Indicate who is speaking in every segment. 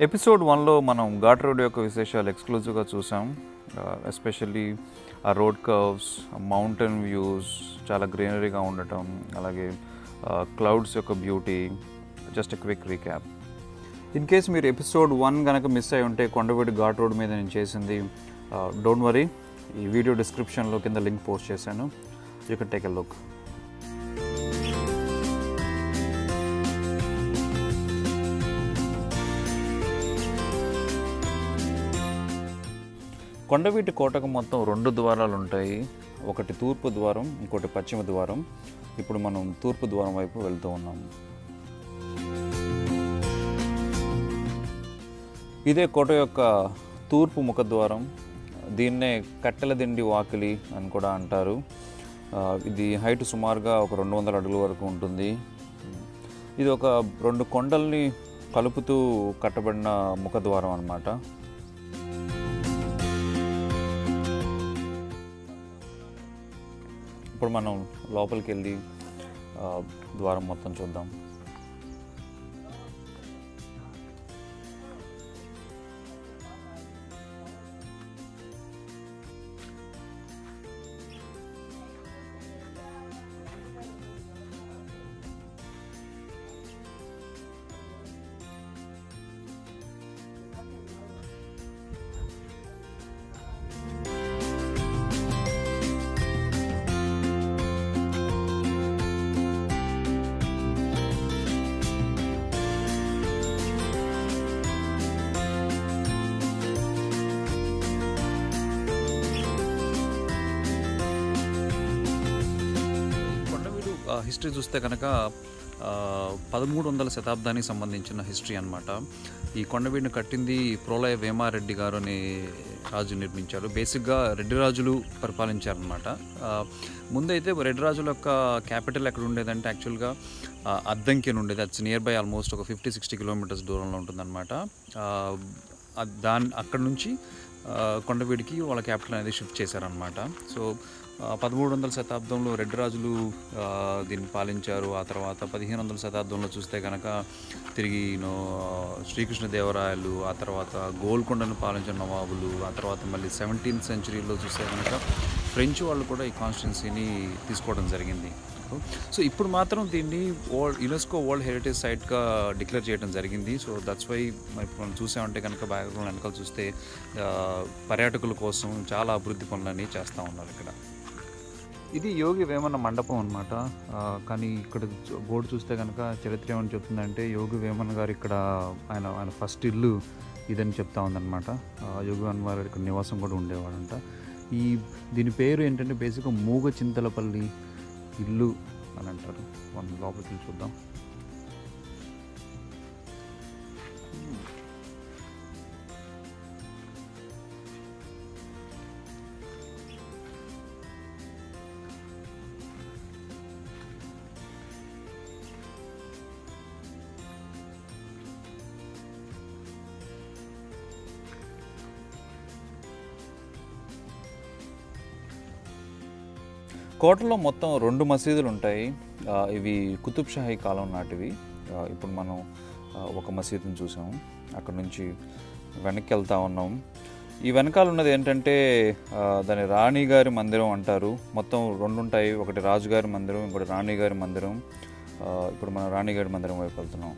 Speaker 1: episode వన్లో మనం ghat road యొక్క విశేషాలు ఎక్స్క్లూజివ్గా చూసాం ఎస్పెషల్లీ ఆ రోడ్ కర్వ్స్ మౌంటైన్ వ్యూస్ చాలా గ్రీనరీగా ఉండటం అలాగే క్లౌడ్స్ యొక్క beauty just quick recap in case మీరు ఎపిసోడ్ వన్ కనుక మిస్ అయి ఉంటే కొండవీడి ఘాట్ రోడ్ మీద నేను చేసింది డోంట్ వరీ ఈ వీడియో డిస్క్రిప్షన్లో కింద లింక్ పోస్ట్ చేశాను you can take a look కొండవీటి కోటకు మొత్తం రెండు ద్వారాలు ఉంటాయి ఒకటి తూర్పు ద్వారం ఇంకోటి పశ్చిమ ద్వారం ఇప్పుడు మనం తూర్పు ద్వారం వైపు వెళ్తూ ఉన్నాము ఇదే కోట యొక్క తూర్పు ముఖద్వారం దీన్నే కట్టెల దిండి వాకిలి అని కూడా అంటారు ఆ, ఇది హైట్ సుమారుగా ఒక రెండు వందల అడుగుల వరకు ఉంటుంది ఇది ఒక రెండు కొండల్ని కలుపుతూ కట్టబడిన ముఖద్వారం అన్నమాట ఇప్పుడు మనం లోపలికి వెళ్ళి ఆ, ద్వారం మొత్తం చూద్దాం కొండవీడు హిస్టరీ చూస్తే కనుక పదమూడు వందల శతాబ్దానికి సంబంధించిన హిస్టరీ అన్నమాట ఈ కొండవీడిని కట్టింది ప్రోలయ వేమారెడ్డి గారు అనే రాజు నిర్మించారు బేసిక్గా రెడ్డి రాజులు పరిపాలించారనమాట ముందైతే రెడ్డి రాజుల యొక్క క్యాపిటల్ ఎక్కడ ఉండేదంటే యాక్చువల్గా అద్దంకి అని ఉండేది అట్స్ నియర్ బై ఆల్మోస్ట్ ఒక ఫిఫ్టీ సిక్స్టీ కిలోమీటర్స్ దూరంలో ఉంటుందన్నమాట ఆ, అద్- దాని అక్కడ నుంచి ఆ, కొండవీడికి వాళ్ళ క్యాపిటల్ అనేది షిఫ్ట్ చేశారనమాట సో ఆ, పదమూడు వందల శతాబ్దంలో రెడ్డి రాజులు ఆ, దీన్ని పాలించారు ఆ తర్వాత పదిహేను వందల శతాబ్దంలో చూస్తే కనుక తిరిగి యూనో శ్రీకృష్ణదేవరాయలు ఆ తర్వాత గోల్కొండను పాలించిన నవాబులు ఆ తర్వాత మళ్ళీ సెవెంటీన్త్ సెంచరీలో చూస్తే కనుక ఫ్రెంచ్ వాళ్ళు కూడా ఈ కాన్స్టిట్యున్సీని తీసుకోవడం జరిగింది సో ఇప్పుడు మాత్రం దీన్ని వరల్డ్ యునెస్కో వరల్డ్ హెరిటేజ్ సైట్గా డిక్లేర్ చేయడం జరిగింది సో దట్స్ వై మరి ఇప్పుడు మనం చూసామంటే కనుక బ్యాక్గ్రౌండ్ వెనకాల చూస్తే ఆ, పర్యాటకుల కోసం చాలా అభివృద్ధి పనులన్నీ చేస్తూ ఉన్నారు ఇక్కడ ఇది యోగి వేమన మండపం అనమాట కానీ ఇక్కడ చూ- బోర్డు చూస్తే కనుక చరిత్ర ఏమని చెప్తుందంటే యోగి వేమన గారు ఇక్కడ ఆయన ఆయన ఫస్ట్ ఇల్లు ఇదని చెప్తా ఉందన్నమాట ఆ, యోగి వేమన గారు ఇక్కడ నివాసం కూడా ఉండేవాడంట ఈ దీని పేరు ఏంటంటే బేసిక్గా మూగ చింతలపల్లి ఇల్లు అని అంటారు మనం లోపలికి వెళ్ళి చూద్దాం కోటలో మొత్తం రెండు మసీదులు ఉంటాయి ఆ, ఇవి కుతుబ్ షాహీ కాలం నాటివి ఆ, ఇప్పుడు మనం ఆ, ఒక మసీదుని చూసాము అక్కడ నుంచి వెనక్కి వెళ్తా ఉన్నాం ఈ వెనకాల ఉన్నది ఏంటంటే ఆ, దాని రాణి గారి మందిరం అంటారు మొత్తం రెండు ఉంటాయి ఒకటి రాజుగారి మందిరం ఇంకోటి రాణి గారి మందిరం ఆ, ఇప్పుడు మనం రాణి గారి మందిరం వైపు వెళ్తున్నాం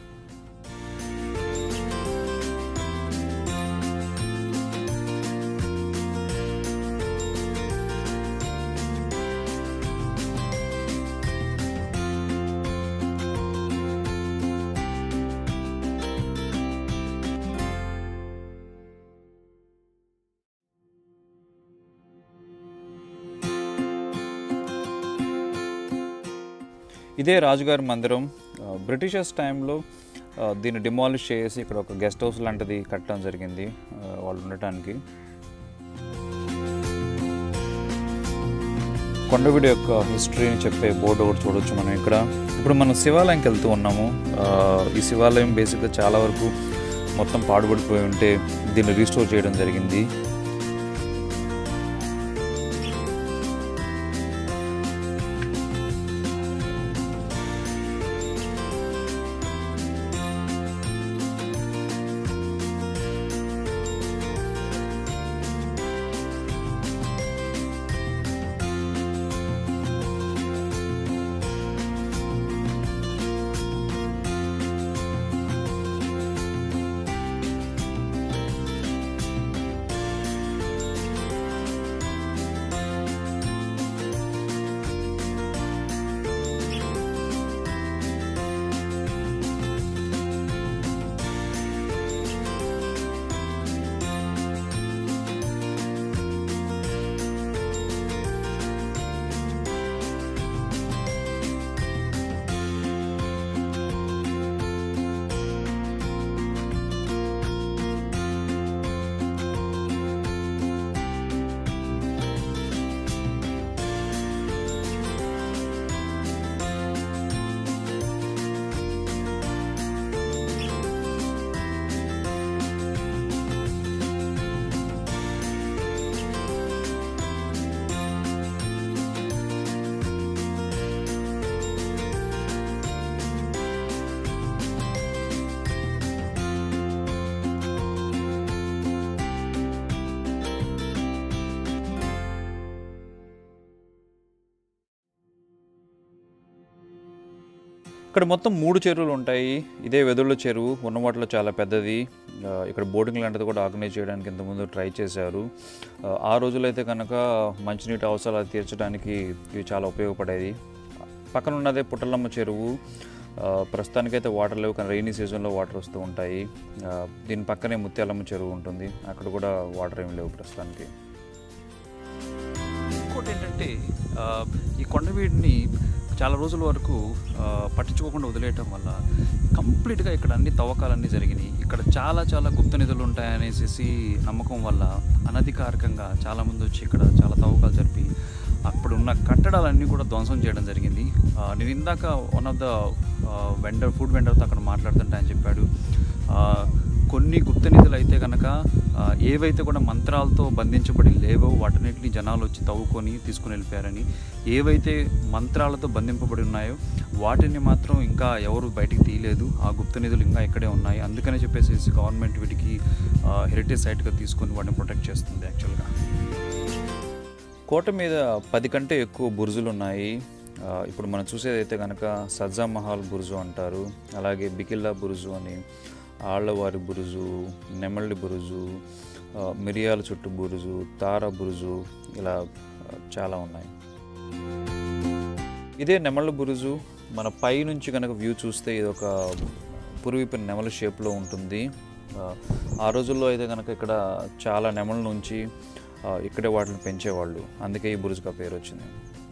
Speaker 1: ఇదే రాజుగారి మందిరం ఆ, బ్రిటిషర్స్ టైంలో ఆ, దీన్ని డిమాలిష్ చేసి ఇక్కడ ఒక గెస్ట్ హౌస్ లాంటిది కట్టడం జరిగింది ఆ, వాళ్ళు ఉండటానికి కొండవీడు యొక్క హిస్టరీని చెప్పే బోర్డు ఒకటి చూడొచ్చు మనం ఇక్కడ ఇప్పుడు మనం శివాలయంకి వెళ్తూ ఉన్నాము ఆ, ఈ శివాలయం బేసిక్గా చాలా వరకు మొత్తం పాడుపడిపోయి ఉంటే దీన్ని రీస్టోర్ చేయడం జరిగింది ఇక్కడ మొత్తం మూడు చెరువులు ఉంటాయి ఇదే వెదుళ్ళ చెరువు ఉన్న వాటిలో చాలా పెద్దది ఆ, ఇక్కడ బోటింగ్ లాంటిది కూడా ఆర్గనైజ్ చేయడానికి ఇంతకుముందు ట్రై చేశారు ఆ, ఆ రోజుల్లో అయితే కనుక మంచినీటి అవసరాలు తీర్చడానికి ఇవి చాలా ఉపయోగపడేది పక్కన ఉన్నదే పుట్టలమ్మ చెరువు ఆ, ప్రస్తుతానికైతే వాటర్ లేవు కానీ రైనీ సీజన్లో వాటర్ వస్తూ ఉంటాయి ఆ, దీని పక్కనే ముత్యాలమ్మ చెరువు ఉంటుంది అక్కడ కూడా వాటర్ ఏమి లేవు ప్రస్తుతానికి ఇంకోటి ఏంటంటే ఆ, ఈ కొండవీడిని చాలా రోజుల వరకు ఆ, పట్టించుకోకుండా వదిలేయటం వల్ల కంప్లీట్గా ఇక్కడ అన్ని తవ్వకాలన్నీ జరిగినాయి ఇక్కడ చాలా చాలా గుప్త నిధులు ఉంటాయనేసి నమ్మకం వల్ల అనధికారికంగా చాలామంది వచ్చి ఇక్కడ చాలా తవ్వకాలు జరిపి అప్పుడున్న కట్టడాలన్నీ కూడా ధ్వంసం చేయడం జరిగింది ఆ, నేను ఇందాక one of the vendor food వెండర్తో అక్కడ మాట్లాడుతుంటే ఆయన చెప్పాడు ఆ, కొన్ని గుప్త నిధులు అయితే కనుక ఆ, ఏవైతే కూడా మంత్రాలతో బంధించబడి లేవో వాటన్నిటిని జనాలు వచ్చి తవ్వుకొని తీసుకుని వెళ్ళిపోయారని ఏవైతే మంత్రాలతో బంధింపబడి ఉన్నాయో వాటిని మాత్రం ఇంకా ఎవరు బయటికి తీయలేదు ఆ గుప్త నిధులు ఇంకా ఇక్కడే ఉన్నాయి అందుకనే చెప్పేసి గవర్నమెంట్ వీటికి హెరిటేజ్ సైట్గా తీసుకొని వాటిని ప్రొటెక్ట్ చేస్తుంది యాక్చువల్గా కోట మీద పది కంటే ఎక్కువ బురుజులు ఉన్నాయి ఆ, ఇప్పుడు మనం చూసేదైతే కనుక సజ్జా మహల్ బురుజు అంటారు అలాగే బికిల్లా బురుజు అని ఆళ్ళవారి బురుజు నెమళ్ళి బురుజు ఆ, మిరియాల చుట్టు బురుజు తార బురుజు ఇలా ఆ, చాలా ఉన్నాయి ఇదే నెమళ్ళ బురుజు మన పై నుంచి కనుక వ్యూ చూస్తే ఇది ఒక పురువిపిన నెమల షేప్లో ఉంటుంది ఆ, ఆ రోజుల్లో అయితే కనుక ఇక్కడ చాలా నెమల నుంచి ఆ, ఇక్కడే వాటిని పెంచేవాళ్ళు అందుకే ఈ బురుజుగా పేరు వచ్చింది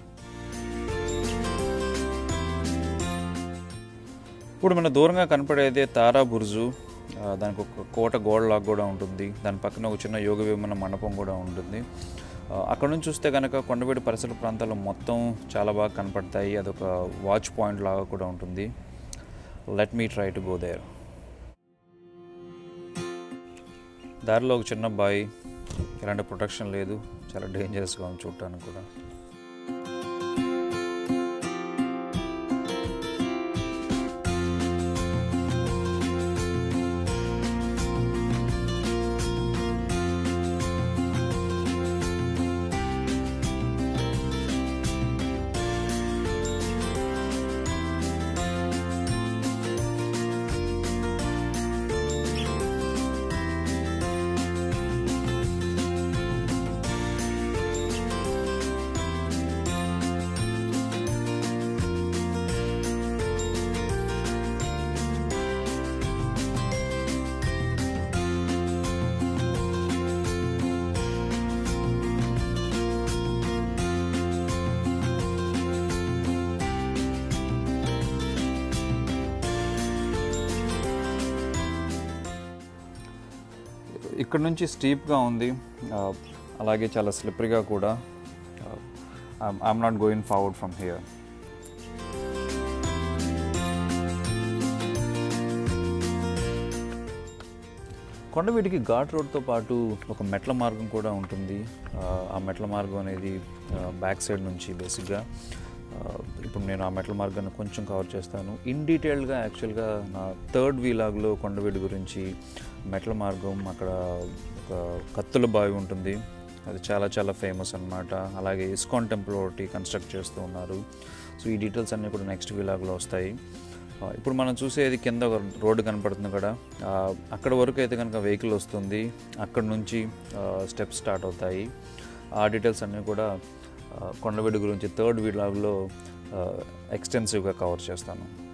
Speaker 1: ఇప్పుడు మన దూరంగా కనపడేదే తారా బురుజు ఆ, దానికి ఒక కోట గోడలాగా కూడా ఉంటుంది దాని పక్కన ఒక చిన్న యోగ విమాన మండపం కూడా ఉంటుంది ఆ, అక్కడ నుంచి చూస్తే కనుక కొండవీడు పరిసర ప్రాంతాలు మొత్తం చాలా బాగా కనపడతాయి అదొక వాచ్ పాయింట్ లాగా కూడా ఉంటుంది let me try to go there దారిలో ఒక చిన్న బాయ్ ఎలాంటి ప్రొటెక్షన్ లేదు చాలా డేంజరస్గా ఉంది చూడటానికి కూడా ఇక్కడ నుంచి స్టీప్గా ఉంది ఆ, అలాగే చాలా స్లిప్పరీగా కూడా I'm not going forward from here కొండవీటికి ఘాట్ రోడ్తో పాటు ఒక మెట్ల మార్గం కూడా ఉంటుంది ఆ, ఆ మెట్ల మార్గం అనేది బ్యాక్ సైడ్ నుంచి బేసిక్గా ఆ, ఇప్పుడు నేను ఆ మెట్ల మార్గాన్ని కొంచెం కవర్ చేస్తాను ఇన్ డీటెయిల్గా యాక్చువల్గా నా థర్డ్ వీలాగ్లో కొండవీడి గురించి మెట్ల మార్గం అక్కడ ఒక కత్తుల బావి ఉంటుంది అది చాలా చాలా ఫేమస్ అన్నమాట అలాగే ఇస్కాన్ టెంపుల్ ఒకటి కన్స్ట్రక్ట్ చేస్తూ ఉన్నారు సో ఈ డీటెయిల్స్ అన్నీ కూడా నెక్స్ట్ వీలాగ్లో వస్తాయి ఆ, ఇప్పుడు మనం చూసేది కింద ఒక రోడ్డు కనపడుతుంది కదా ఆ, అక్కడ వరకు అయితే కనుక వెహికల్ వస్తుంది అక్కడ నుంచి స్టెప్స్ స్టార్ట్ అవుతాయి ఆ డీటెయిల్స్ అన్నీ కూడా ఆ, కొండవీడు గురించి థర్డ్ వీలాగ్లో ఎక్స్టెన్సివ్గా కవర్ చేస్తాను